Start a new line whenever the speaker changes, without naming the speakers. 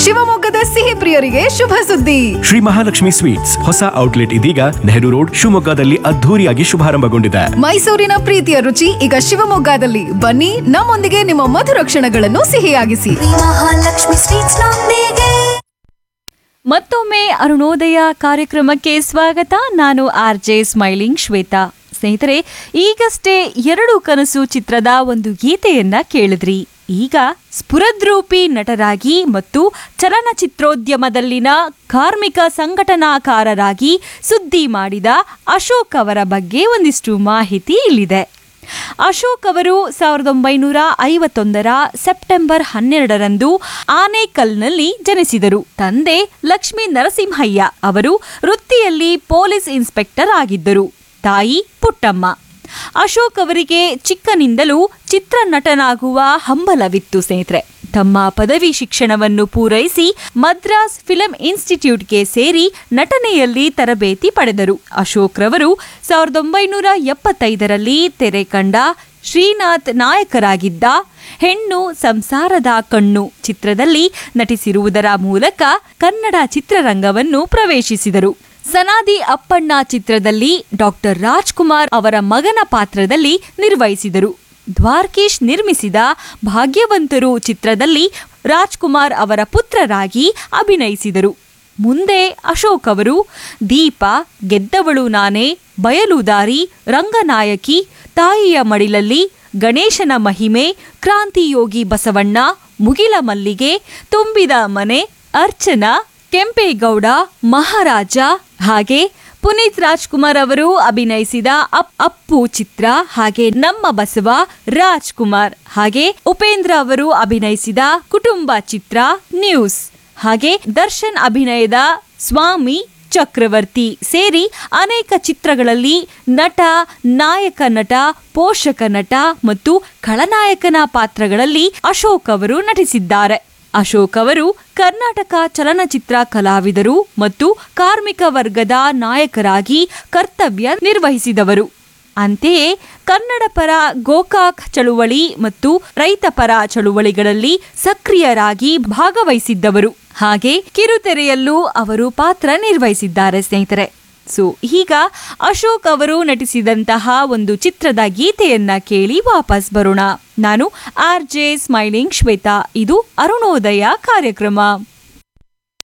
ಶಿವಮೊಗ್ಗದ ಸಿಹಿ ಪ್ರಿಯರಿಗೆ ಶುಭ ಸುದ್ದಿ
ಶ್ರೀ ಮಹಾಲಕ್ಷ್ಮಿ ಸ್ವೀಟ್ಸ್ ಹೊಸ ಔಟ್ಲೆಟ್ ಇದೀಗ ನೆಹರು ರೋಡ್ ಶಿವಮೊಗ್ಗದಲ್ಲಿ ಅದ್ಧೂರಿಯಾಗಿ ಶುಭಾರಂಭಗೊಂಡಿದೆ
ಮೈಸೂರಿನ ಪ್ರೀತಿಯ ರುಚಿ ಈಗ ಶಿವಮೊಗ್ಗದಲ್ಲಿ ಬನ್ನಿ ನಮ್ಮೊಂದಿಗೆ ನಿಮ್ಮ ಮಧುರ ಕ್ಷಣಗಳನ್ನು ಸಿಹಿಯಾಗಿಸಿ
ಮಹಾಲಕ್ಷ್ಮಿ ಸ್ವೀಟ್ಸ್ ನೊಂದಿಗೆ
ಮತ್ತೊಮ್ಮೆ ಅರುಣೋದಯ ಕಾರ್ಯಕ್ರಮಕ್ಕೆ ಸ್ವಾಗತ ನಾನು ಆರ್ ಜೆ ಸ್ಮೈಲಿಂಗ್ ಶ್ವೇತಾ ಸ್ನೇಹಿತರೆ ಈಗಷ್ಟೇ ಎರಡು ಕನಸು ಚಿತ್ರದ ಒಂದು ಗೀತೆಯನ್ನ ಕೇಳಿದ್ರಿ ಈಗ ಸ್ಫುರದ್ರೂಪಿ ನಟರಾಗಿ ಮತ್ತು ಚಲನಚಿತ್ರೋದ್ಯಮದಲ್ಲಿನ ಕಾರ್ಮಿಕ ಸಂಘಟನಾಕಾರರಾಗಿ ಸುದ್ದಿ ಮಾಡಿದ ಅಶೋಕ್ ಅವರ ಬಗ್ಗೆ ಒಂದಿಷ್ಟು ಮಾಹಿತಿ ಇಲ್ಲಿದೆ ಅಶೋಕ್ ಅವರು ಸಾವಿರದ ಒಂಬೈನೂರ ಐವತ್ತೊಂದರ ಸೆಪ್ಟೆಂಬರ್ ಹನ್ನೆರಡರಂದು ಆನೇಕಲ್ನಲ್ಲಿ ಜನಿಸಿದರು ತಂದೆ ಲಕ್ಷ್ಮೀ ನರಸಿಂಹಯ್ಯ ಅವರು ವೃತ್ತಿಯಲ್ಲಿ ಪೊಲೀಸ್ ಇನ್ಸ್ಪೆಕ್ಟರ್ ಆಗಿದ್ದರು ತಾಯಿ ಪುಟ್ಟಮ್ಮ ಅಶೋಕ್ ಅವರಿಗೆ ಚಿಕ್ಕನಿಂದಲೂ ಚಿತ್ರನಟನಾಗುವ ಹಂಬಲವಿತ್ತು ಸ್ನೇಹಿತರೆ ತಮ್ಮ ಪದವಿ ಶಿಕ್ಷಣವನ್ನು ಪೂರೈಸಿ ಮದ್ರಾಸ್ ಫಿಲಂ ಇನ್ಸ್ಟಿಟ್ಯೂಟ್ಗೆ ಸೇರಿ ನಟನೆಯಲ್ಲಿ ತರಬೇತಿ ಪಡೆದರು ಅಶೋಕ್ ರವರು ಸಾವಿರದ ಒಂಬೈನೂರ ಎಪ್ಪತ್ತೈದರಲ್ಲಿ ತೆರೆ ಕಂಡ ಶ್ರೀನಾಥ್ ನಾಯಕರಾಗಿದ್ದ ಹೆಣ್ಣು ಸಂಸಾರದ ಕಣ್ಣು ಚಿತ್ರದಲ್ಲಿ ನಟಿಸಿರುವುದರ ಮೂಲಕ ಕನ್ನಡ ಚಿತ್ರರಂಗವನ್ನು ಪ್ರವೇಶಿಸಿದರು ಸನಾದಿ ಅಪ್ಪಣ್ಣ ಚಿತ್ರದಲ್ಲಿ ಡಾಕ್ಟರ್ ರಾಜ್ಕುಮಾರ್ ಅವರ ಮಗನ ಪಾತ್ರದಲ್ಲಿ ನಿರ್ವಹಿಸಿದರು ದ್ವಾರ್ಕೀಶ್ ನಿರ್ಮಿಸಿದ ಭಾಗ್ಯವಂತರು ಚಿತ್ರದಲ್ಲಿ ರಾಜ್ಕುಮಾರ್ ಅವರ ಪುತ್ರರಾಗಿ ಅಭಿನಯಿಸಿದರು ಮುಂದೆ ಅಶೋಕ್ ಅವರು ದೀಪ ಗೆದ್ದವಳು ನಾನೇ ಬಯಲುದಾರಿ ರಂಗನಾಯಕಿ ತಾಯಿಯ ಮಡಿಲಲ್ಲಿ ಗಣೇಶನ ಮಹಿಮೆ ಕ್ರಾಂತಿಯೋಗಿ ಬಸವಣ್ಣ ಮುಗಿಲ ಮಲ್ಲಿಗೆ ತುಂಬಿದ ಮನೆ ಅರ್ಚನಾ ಕೆಂಪೇಗೌಡ ಮಹಾರಾಜ ಹಾಗೆ ಪುನೀತ್ ರಾಜ್ಕುಮಾರ್ ಅವರು ಅಭಿನಯಿಸಿದ ಅಪ್ ಅಪ್ಪು ಚಿತ್ರ ಹಾಗೆ ನಮ್ಮ ಬಸವ ರಾಜ್ಕುಮಾರ್ ಹಾಗೆ ಉಪೇಂದ್ರ ಅವರು ಅಭಿನಯಿಸಿದ ಕುಟುಂಬ ಚಿತ್ರ ನ್ಯೂಸ್ ಹಾಗೆ ದರ್ಶನ್ ಅಭಿನಯದ ಸ್ವಾಮಿ ಚಕ್ರವರ್ತಿ ಸೇರಿ ಅನೇಕ ಚಿತ್ರಗಳಲ್ಲಿ ನಟ ನಾಯಕ ನಟ ಪೋಷಕ ನಟ ಮತ್ತು ಖಳನಾಯಕನ ಪಾತ್ರಗಳಲ್ಲಿ ಅಶೋಕ್ ಅವರು ನಟಿಸಿದ್ದಾರೆ ಅಶೋಕ್ ಅವರು ಕರ್ನಾಟಕ ಚಲನಚಿತ್ರ ಕಲಾವಿದರು ಮತ್ತು ಕಾರ್ಮಿಕ ವರ್ಗದ ನಾಯಕರಾಗಿ ಕರ್ತವ್ಯ ನಿರ್ವಹಿಸಿದವರು ಅಂತೆಯೇ ಕನ್ನಡ ಪರ ಗೋಕಾಕ್ ಚಳುವಳಿ ಮತ್ತು ರೈತ ಪರ ಚಳುವಳಿಗಳಲ್ಲಿ ಸಕ್ರಿಯರಾಗಿ ಭಾಗವಹಿಸಿದ್ದವರು ಹಾಗೆ ಕಿರುತೆರೆಯಲ್ಲೂ ಅವರು ಪಾತ್ರ ನಿರ್ವಹಿಸಿದ್ದಾರೆ ಸ್ನೇಹಿತರೆ ಸೊ ಈಗ ಅಶೋಕ್ ಅವರು ನಟಿಸಿದಂತಹ ಒಂದು ಚಿತ್ರದ ಗೀತೆಯನ್ನ ಕೇಳಿ ವಾಪಸ್ ಬರೋಣ ನಾನು ಆರ್ ಜೆ ಸ್ಮೈಲಿಂಗ್ ಶ್ವೇತಾ ಇದು ಅರುಣೋದಯ ಕಾರ್ಯಕ್ರಮ